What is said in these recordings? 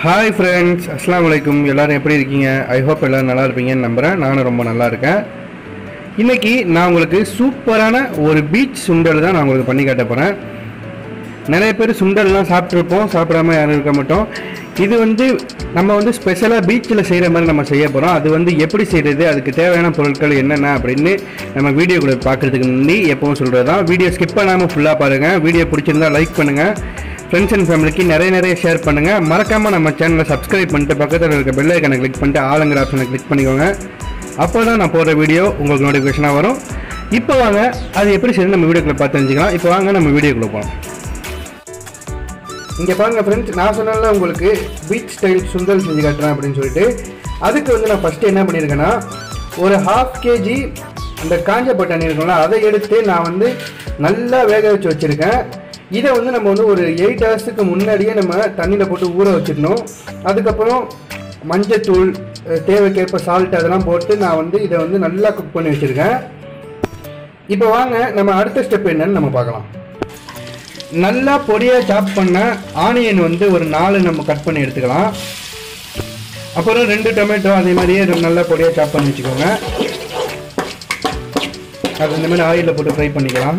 hi friends அஸ்ஸலாமு அலைக்கும் எல்லாரும் எப்படி இருக்கீங்க ஐ ஹோப் எல்லாரும் நல்லா இருப்பீங்கன்னு நம்புகிறேன் நானும் ரொம்ப நல்லா இருக்கேன் இன்னைக்கு நான் உங்களுக்கு சூப்பரான ஒரு பீச் சுண்டல் தான் நான் உங்களுக்கு பண்ணி காட்ட போகிறேன் நிறைய பேர் சுண்டல்லாம் சாப்பிட்ருப்போம் சாப்பிடாம யாரும் இருக்க மாட்டோம் இது வந்து நம்ம வந்து ஸ்பெஷலாக பீச்சில் செய்கிற மாதிரி நம்ம செய்ய போகிறோம் அது வந்து எப்படி செய்கிறது அதுக்கு தேவையான பொருட்கள் என்னென்ன அப்படின்னு நம்ம வீடியோக்குள்ள பார்க்குறதுக்கு முன்னாடி எப்பவும் சொல்கிறது தான் வீடியோ ஸ்கிப் பண்ணாமல் ஃபுல்லாக பாருங்கள் வீடியோ பிடிச்சிருந்தா லைக் பண்ணுங்கள் ஃப்ரெண்ட்ஸ் அண்ட் ஃபேமிலிக்கு நிறைய நிறைய ஷேர் பண்ணுங்கள் மறக்காமல் நம்ம சேனலை சப்ஸ்கிரைப் பண்ணிட்டு பக்கத்தில் இருக்க பெல் ஐக்கனை கிளிக் பண்ணிட்டு ஆளுங்கிற ஆப்ஷனை கிளிக் பண்ணிக்கோங்க அப்போ தான் நான் போடுற வீடியோ உங்களுக்கு நோட்டிஃபிகேஷனாக வரும் இப்போ வாங்க அது எப்படி செய்யணும் நம்ம வீடியோக்குள்ள பார்த்து தெரிஞ்சுக்கலாம் இப்போ வாங்க நம்ம வீடியோக்குள்ள போகலாம் இங்கே பாருங்க ஃப்ரெண்ட்ஸ் நான் சொன்னால உங்களுக்கு பீச் ஸ்டைல் சுண்டல் செஞ்சு காட்டுறேன் அப்படின்னு சொல்லிட்டு அதுக்கு வந்து நான் ஃபஸ்ட்டு என்ன பண்ணியிருக்கேன்னா ஒரு ஹாஃப் கேஜி அந்த காஞ்ச பட்டாணி இருக்கும்ல அதை எடுத்து நான் வந்து நல்லா வேக வச்சு வச்சுருக்கேன் இதை வந்து நம்ம வந்து ஒரு எயிட் ஹவர்ஸுக்கு முன்னாடியே நம்ம தண்ணியில் போட்டு ஊற வச்சிடணும் அதுக்கப்புறம் மஞ்சத்தூள் அஹ், தேவைக்கேற்ப சால்ட் அதெல்லாம் போட்டு நான் வந்து இதை வந்து நல்லா குக் பண்ணி வச்சுருக்கேன் இப்போ வாங்க நம்ம அடுத்த ஸ்டெப் என்னன்னு நம்ம பார்க்கலாம் நல்லா பொடியாக சாப் பண்ண ஆனியன் வந்து ஒரு நாலு நம்ம கட் பண்ணி எடுத்துக்கலாம் அப்புறம் ரெண்டு டொமேட்டோ அதே மாதிரியே ரெண்டு நல்லா பொடியாக சாப் பண்ணி வச்சுக்கோங்க அது இந்த மாதிரி ஆயிலில் போட்டு ஃப்ரை பண்ணிக்கலாம்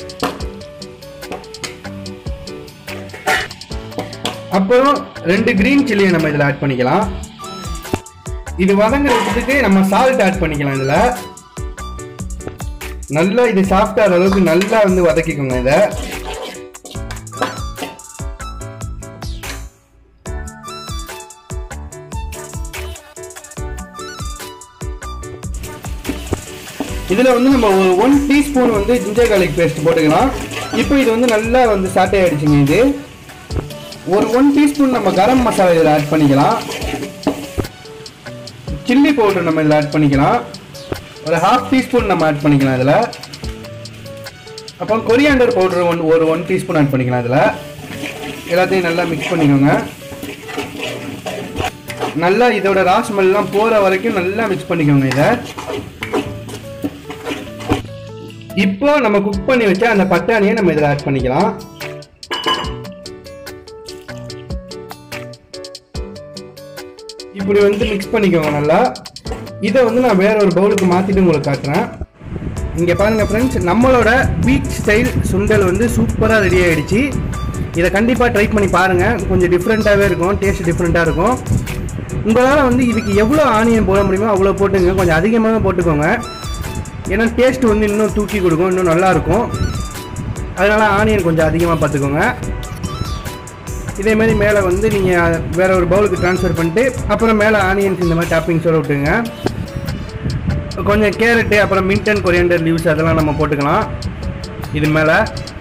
அப்புறம் ரெண்டு கிரீன் சில்லியை நம்ம இதில் ஆட் பண்ணிக்கலாம் இது வதங்குறதுக்கு நம்ம சால்ட் ஆட் பண்ணிக்கலாம் இதில் நல்லா இது சாஃப்டாகிற அளவுக்கு நல்லா வந்து வதக்கிக்கோங்க இதை இதில் வந்து நம்ம ஒரு ஒன் டீஸ்பூன் வந்து ஜிஞ்சர் garlic பேஸ்ட் போட்டுக்கலாம் இப்போ இது வந்து நல்லா வந்து சாட்டை ஆயிடுச்சுங்க இது ஒரு ஒன் டீஸ்பூன் நம்ம கரம் மசாலா இதில் ஆட் பண்ணிக்கலாம் சில்லி பவுடர் நம்ம இதில் ஆட் பண்ணிக்கலாம் ஒரு ஹாஃப் டீஸ்பூன் நம்ம ஆட் பண்ணிக்கலாம் இதில் அப்புறம் கொரியாண்டர் பவுடர் ஒன் ஒரு ஒன் டீஸ்பூன் ஆட் பண்ணிக்கலாம் இதில் எல்லாத்தையும் நல்லா மிக்ஸ் பண்ணிக்கோங்க நல்லா இதோட ரா ஸ்மெல்லாம் போகிற வரைக்கும் நல்லா மிக்ஸ் பண்ணிக்கோங்க இதை இப்போ நம்ம குக் பண்ணி வச்ச அந்த பட்டாணியை நம்ம இதில் ஆட் பண்ணிக்கலாம் இப்படி வந்து மிக்ஸ் பண்ணிக்கோங்க நல்லா இதை வந்து நான் வேற ஒரு பவுலுக்கு மாற்றிட்டு உங்களுக்கு காட்டுறேன் இங்கே பாருங்கள் ஃப்ரெண்ட்ஸ் நம்மளோட பீச் ஸ்டைல் சுண்டல் வந்து சூப்பராக ரெடி ஆகிடுச்சு இதை கண்டிப்பாக ட்ரை பண்ணி பாருங்கள் கொஞ்சம் டிஃப்ரெண்ட்டாகவே இருக்கும் டேஸ்ட் டிஃப்ரெண்ட்டாக இருக்கும் உங்களால் வந்து இதுக்கு எவ்வளோ ஆனியன் போட முடியுமோ அவ்வளோ போட்டுங்க கொஞ்சம் அதிகமாக போட்டுக்கோங்க ஏன்னா டேஸ்ட் வந்து இன்னும் தூக்கி கொடுக்கும் இன்னும் நல்லாயிருக்கும் அதனால் ஆனியன் கொஞ்சம் அதிகமாக பார்த்துக்கோங்க இதே மாதிரி மேலே வந்து நீங்கள் வேற ஒரு பவுலுக்கு ட்ரான்ஸ்ஃபர் பண்ணிட்டு அப்புறம் மேலே ஆனியன்ஸ் இந்த மாதிரி டாப்பிங்ஸோட விட்டுங்க கொஞ்சம் கேரட்டு அப்புறம் மின்ட் அண்ட் கொரியண்டர் லீவ்ஸ் அதெல்லாம் நம்ம போட்டுக்கலாம் இது மேலே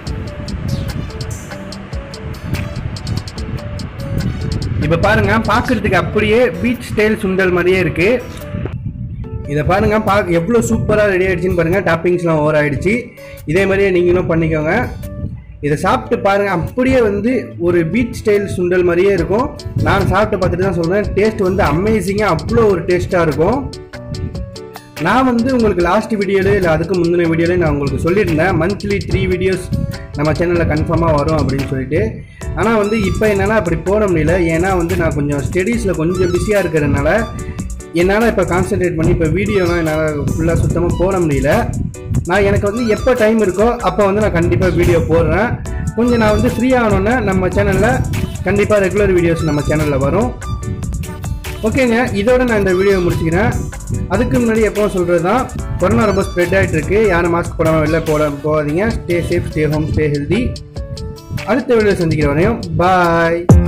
இப்போ பாருங்க பார்க்கறதுக்கு அப்படியே பீச் ஸ்டைல் சுண்டல் மாதிரியே இருக்கு இதை பாருங்க பா எவ்வளோ சூப்பராக ரெடி ஆயிடுச்சுன்னு பாருங்க டாப்பிங்ஸ்லாம் ஓவர் ஆயிடுச்சு இதே மாதிரியே நீங்களும் பண்ணிக்கோங்க இதை சாப்பிட்டு பாருங்க அப்படியே வந்து ஒரு பீச் ஸ்டைல் சுண்டல் மாதிரியே இருக்கும் நான் சாப்பிட்டு பார்த்துட்டு தான் சொல்றேன் டேஸ்ட் வந்து அமேசிங்காக அவ்வளோ ஒரு டேஸ்ட்டாக இருக்கும் நான் வந்து உங்களுக்கு லாஸ்ட் வீடியோவில் இல்லை அதுக்கு முந்தின வீடியோவில் நான் உங்களுக்கு சொல்லியிருந்தேன் மந்த்லி த்ரீ வீடியோஸ் நம்ம சேனலில் கன்ஃபார்மாக வரும் அப்படின்னு சொல்லிட்டு ஆனால் வந்து இப்போ என்னால் அப்படி போட முடியல ஏன்னா வந்து நான் கொஞ்சம் ஸ்டடீஸில் கொஞ்சம் பிஸியாக இருக்கிறதுனால என்னால் இப்போ கான்சென்ட்ரேட் பண்ணி இப்போ வீடியோலாம் என்னால் ஃபுல்லாக சுத்தமாக போட முடியல நான் எனக்கு வந்து எப்போ டைம் இருக்கோ அப்போ வந்து நான் கண்டிப்பாக வீடியோ போடுறேன் கொஞ்சம் நான் வந்து ஃப்ரீ ஆனோன்னே நம்ம சேனலில் கண்டிப்பாக ரெகுலர் வீடியோஸ் நம்ம சேனலில் வரும் ஓகேங்க இதோட நான் இந்த வீடியோ முடிச்சுக்கிறேன் அதுக்கு முன்னாடி எப்பவும் சொல்கிறது தான் கொரோனா ரொம்ப ஸ்ப்ரெட் ஆகிட்டு இருக்கு யாரும் மாஸ்க் போடாமல் வெளில போட போகாதீங்க stay safe stay home stay healthy அடுத்த வீடியோ சந்திக்கிற வரையும் பாய்